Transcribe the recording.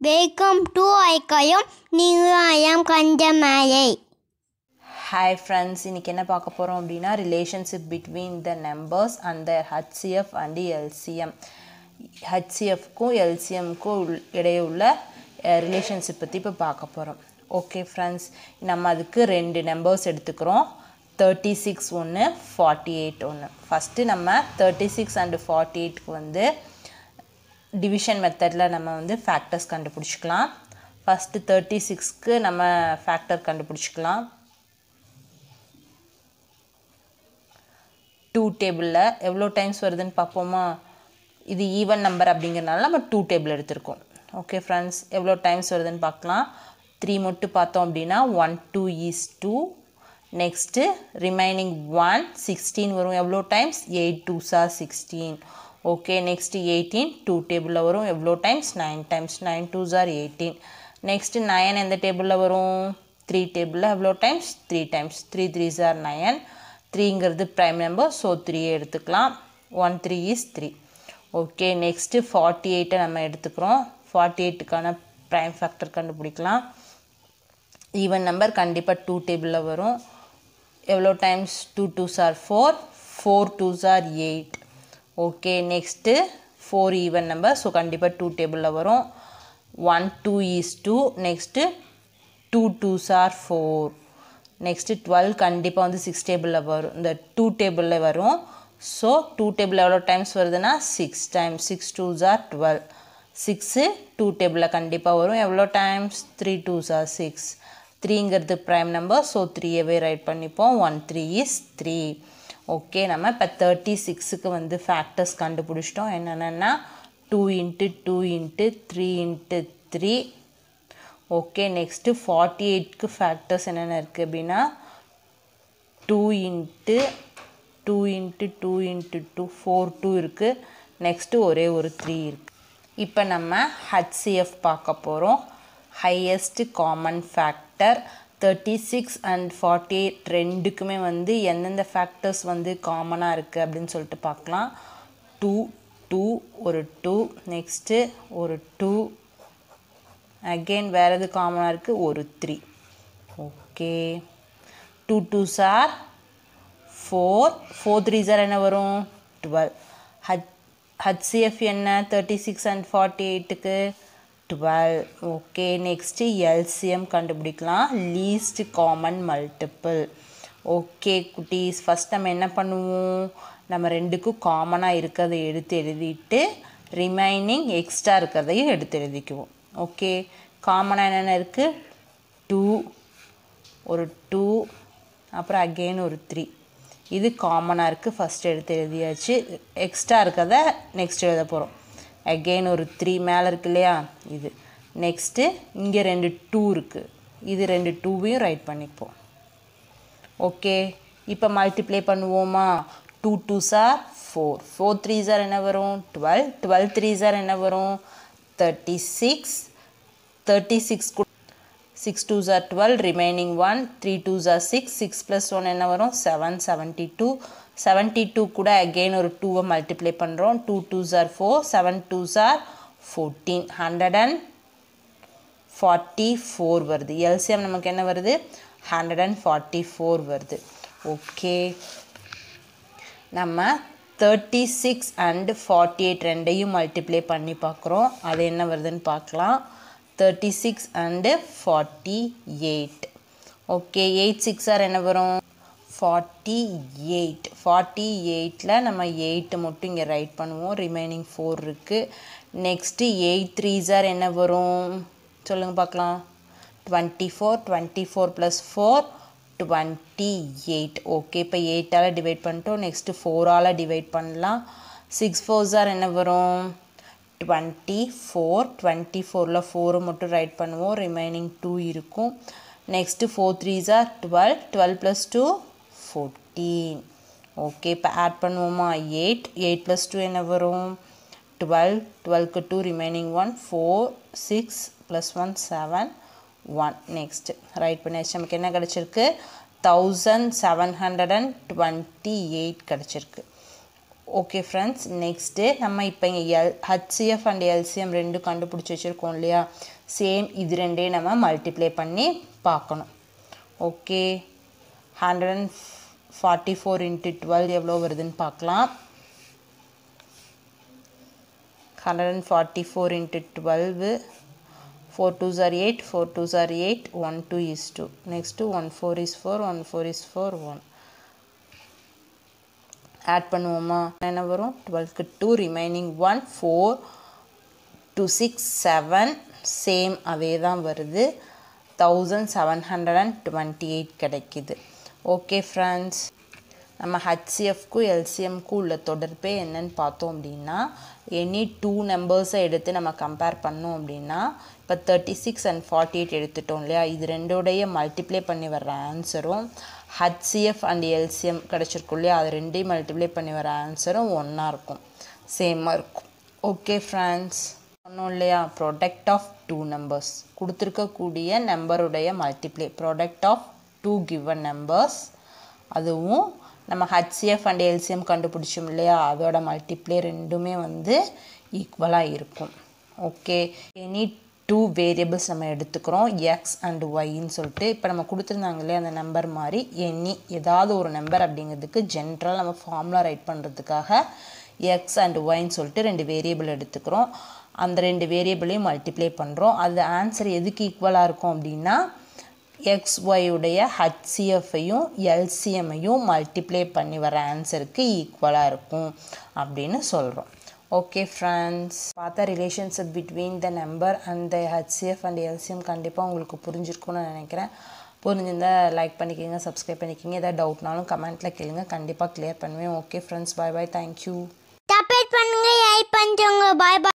welcome to ஐக்கயம் நியூயம் Kanjamalai hi friends இன்றைக்கி என்ன பார்க்க போகிறோம் அப்படின்னா relationship between the numbers and the HCF and LCM ஹச்சிஎஃப்க்கும் எல்சிஎம்க்கும் இடையே உள்ள ரிலேஷன்ஷிப் பற்றி இப்போ பார்க்க போகிறோம் ஓகே ஃப்ரெண்ட்ஸ் நம்ம அதுக்கு ரெண்டு நம்பர்ஸ் எடுத்துக்கிறோம் தேர்ட்டி சிக்ஸ் ஒன்று ஃபார்ட்டி எயிட் ஒன்று ஃபஸ்ட்டு நம்ம தேர்ட்டி சிக்ஸ் அண்டு ஃபார்ட்டி எயிட்க்கு வந்து டிவிஷன் மெத்தடில் நம்ம வந்து ஃபேக்டர்ஸ் கண்டுபிடிச்சிக்கலாம் ஃபஸ்ட்டு தேர்ட்டி சிக்ஸ்க்கு நம்ம ஃபேக்டர் கண்டுபிடிச்சிக்கலாம் டூ டேபிளில் எவ்வளோ டைம்ஸ் வருதுன்னு பார்ப்போமா இது ஈவன் நம்பர் அப்படிங்கிறனால நம்ம டூ டேபிள் எடுத்திருக்கோம் ஓகே ஃப்ரெண்ட்ஸ் எவ்வளோ டைம்ஸ் வருதுன்னு பார்க்கலாம் த்ரீ மட்டும் பார்த்தோம் அப்படின்னா one two is two next remaining one sixteen வரும் எவ்வளோ times eight twos are sixteen okay next eighteen two டேபிளில் வரும் எவ்வளோ times nine times nine twos are eighteen next nine எந்த டேபிளில் வரும் த்ரீ டேபிளில் எவ்வளோ times three times three threes are nine த்ரீங்கிறது ப்ரைம் நம்பர் ஸோ த்ரீ எடுத்துக்கலாம் one three is three okay next forty எயிட்டை நம்ம எடுத்துக்கிறோம் ஃபார்ட்டி எயிட்டுக்கான ப்ரைம் ஃபேக்டர் கண்டுபிடிக்கலாம் ஈவன் நம்பர் கண்டிப்பாக டூ டேபிளில் வரும் எவ்வளோ times two twos are four four twos are eight okay next four even number so கண்டிப்பாக டூ டேபிளில் வரும் one two is two next two twos are four next twelve கண்டிப்பாக வந்து சிக்ஸ் டேபிளில் வரும் இந்த டூ டேபிளில் வரும் ஸோ டூ டேபிள் எவ்வளோ டைம்ஸ் வருதுன்னா six times six twos are twelve six two டேபிளில் கண்டிப்பாக வரும் எவ்வளோ times three twos are six த்ரீங்கிறது ப்ரைம் நம்பர் ஸோ த்ரீயவே ரைட் பண்ணிப்போம் one three is three okay நம்ம இப்போ தேர்ட்டி சிக்ஸுக்கு வந்து ஃபேக்டர்ஸ் கண்டுபிடிச்சிட்டோம் என்னென்னா two into two into three into three okay next forty எயிட்க்கு ஃபேக்டர்ஸ் என்னென்ன இருக்குது அப்படின்னா two into two into two into two four two இருக்குது நெக்ஸ்ட்டு ஒரே ஒரு த்ரீ இருக்குது இப்போ நம்ம ஹச்சிஎஃப் பார்க்க போகிறோம் highest common factor thirty six and forty eight ரெண்டுக்குமே வந்து எந்தெந்த ஃபேக்டர்ஸ் வந்து காமனாக இருக்குது அப்படின்னு சொல்லிட்டு பார்க்கலாம் டூ டூ ஒரு டூ நெக்ஸ்ட்டு ஒரு டூ அகெயின் வேறு எது காமனாக இருக்குது ஒரு three okay two twos are four four threes are என்ன வரும் டுவெல் ஹச் ஹச்சிஎஃப் என்ன தேர்ட்டி சிக்ஸ் அண்ட் ஃபார்ட்டி எயிட்டுக்கு டுவெல் ஓகே நெக்ஸ்ட்டு எல்சிஎம் கண்டுபிடிக்கலாம் லீஸ்ட் காமன் மல்டிப்பிள் ஓகே குட்டீஸ் ஃபஸ்ட் நம்ம என்ன பண்ணுவோம் நம்ம ரெண்டுக்கும் காமனாக இருக்கிறத எடுத்து எழுதிட்டு ரிமைனிங் எக்ஸ்ட்ரா இருக்கிறதையும் எடுத்து எழுதிக்குவோம் ஓகே காமனாக என்னென்ன இருக்குது டூ ஒரு டூ அப்புறம் அகெயின் ஒரு த்ரீ இது காமனாக இருக்குது ஃபஸ்ட் எடுத்து எழுதியாச்சு எக்ஸ்ட்ரா இருக்கிறத நெக்ஸ்ட் எழுத போகிறோம் அகெயின் ஒரு த்ரீ மேலே இருக்கு இல்லையா இது நெக்ஸ்ட்டு இங்கே ரெண்டு டூ இருக்குது இது ரெண்டு டூவையும் ரைட் பண்ணிப்போம் ஓகே இப்போ மல்டிப்ளை பண்ணுவோமா two twos are four four threes are என்ன வரும் டுவெல் டுவெல் த்ரீ சார் என்ன வரும் thirty six thirty six six twos are twelve remaining one three twos are six six plus one என்ன வரும் seven seventy two seventy two கூட again ஒரு டூவை multiply பண்ணுறோம் two twos are four seven twos are fourteen hundred and forty four வருது LCM நமக்கு என்ன வருது ஹண்ட்ரட் அண்ட் ஃபார்ட்டி ஃபோர் வருது ஓகே நம்ம thirty six and forty eight ரெண்டையும் மல்டிப்ளை பண்ணி பார்க்குறோம் அது என்ன வருதுன்னு பார்க்கலாம் thirty six and forty eight okay eight six are என்ன வரும் ஃபார்ட்டி எயிட் ஃபார்ட்டி எயிட்டில் நம்ம எயிட்டு மட்டும் இங்கே ரைட் பண்ணுவோம் ரிமைனிங் ஃபோர் இருக்குது நெக்ஸ்ட்டு எயிட் த்ரீ சார் என்ன வரும் சொல்லுங்கள் பார்க்கலாம் twenty four twenty four plus four twenty eight okay இப்போ எயிட்டால் டிவைட் பண்ணிட்டோம் நெக்ஸ்ட்டு ஃபோரால் டிவைட் பண்ணலாம் சிக்ஸ் ஃபோர் சார் என்ன வரும் டுவெண்ட்டி ஃபோர் டுவெண்ட்டி ஃபோரில் ஃபோரை மட்டும் ரைட் பண்ணுவோம் ரிமைனிங் டூ இருக்கும் next four threes are twelve twelve plus two fourteen okay இப்போ ஆட் பண்ணுவோமா எயிட் எயிட் ப்ளஸ் டூ என்ன வரும் டுவெல் டுவெல்க்கு two remaining one four six plus one seven one next right பண்ணியாச்சு நமக்கு என்ன கிடச்சிருக்கு thousand seven hundred and twenty eight கிடச்சிருக்கு ஓகே ஃப்ரெண்ட்ஸ் நெக்ஸ்ட்டு நம்ம இப்போ இங்கே எல் ஹச்சிஎஃப் அண்ட் எல்சிஎம் ரெண்டு கண்டுபிடிச்சி வச்சுருக்கோம் இல்லையா சேம் இது ரெண்டே நம்ம மல்டிப்ளை பண்ணி பார்க்கணும் okay hundred and forty four into twelve எவ்வளோ வருதுன்னு பார்க்கலாம் hundred and forty four into twelve four twos are eight four twos are eight one two is two next one four is four one four is four one add பண்ணுவோமா என்ன வரும் டுவெல்க்கு two remaining one four two six seven same அதே தான் வருது thousand seven hundred and twenty eight கிடைக்கிது okay friends நம்ம ஹச்சிஎஃப்க்கும் எல்சிஎம்க்கும் உள்ள தொடர்பே என்னன்னு பார்த்தோம் அப்படின்னா எனி டூ நம்பர்ஸை எடுத்து நம்ம கம்பேர் பண்ணோம் அப்படின்னா இப்போ thirty six and forty eight எடுத்துட்டோம் இல்லையா இது ரெண்டோடைய மல்டிப்ளை பண்ணி வர்ற ஆன்சரும் ஹச்சிஎஃப் அண்ட் எல்சிஎம் கிடச்சிருக்கும் இல்லையா அது ரெண்டையும் மல்டிப்ளை பண்ணி வர ஆன்சரும் ஒன்றா இருக்கும் சேமாக இருக்கும் ஓகே ஃப்ரெண்ட்ஸ் ஒன்றும் இல்லையா ப்ராடக்ட் ஆஃப் டூ நம்பர்ஸ் கொடுத்துருக்கக்கூடிய நம்பருடைய multiply product of two given numbers அதுவும் நம்ம ஹச்சிஎஃப் அண்ட் எல்சிஎம் கண்டுபிடிச்சோம் இல்லையா அதோட மல்டிப்ளை ரெண்டுமே வந்து ஈக்குவலாக இருக்கும் ஓகே எனி டூ வேரியபிள்ஸ் நம்ம எடுத்துக்கிறோம் எக்ஸ் அண்ட் ஒய்ன்னு சொல்லிட்டு இப்போ நம்ம கொடுத்துருந்தாங்க இல்லையா அந்த நம்பர் மாதிரி எனி ஏதாவது ஒரு நம்பர் அப்படிங்கிறதுக்கு ஜென்ரல் நம்ம ஃபார்முலா ரைட் பண்ணுறதுக்காக எக்ஸ் அண்ட் ஒய்ன்னு சொல்லிட்டு ரெண்டு வேரியபிள் எடுத்துக்கிறோம் அந்த ரெண்டு வேரியபிளையும் மல்டிப்ளை பண்ணுறோம் அது ஆன்சர் எதுக்கு ஈக்குவலாக இருக்கும் அப்படின்னா எக்ஸ் ஒய்யுடைய ஹச்சிஎஃப்பையும் எல்சிஎம்மையும் மல்டிப்ளை பண்ணி வர ஆன்சருக்கு ஈக்குவலாக இருக்கும் அப்படின்னு சொல்கிறோம் ஓகே ஃப்ரெண்ட்ஸ் பார்த்தா relationship between the number and the HCF and LCM கண்டிப்பாக உங்களுக்கு புரிஞ்சிருக்கும்னு நினைக்கிறேன் புரிஞ்சிருந்தா லைக் பண்ணிக்கோங்க சப்ஸ்கிரைப் பண்ணிக்கோங்க ஏதாவது டவுட்னாலும் கமெண்ட்டில் கேளுங்க கண்டிப்பாக க்ளியர் பண்ணுவேன் okay friends bye bye thank you support பண்ணுங்க ஹெல்ப் பண்ணுறவங்க பாய் பாய்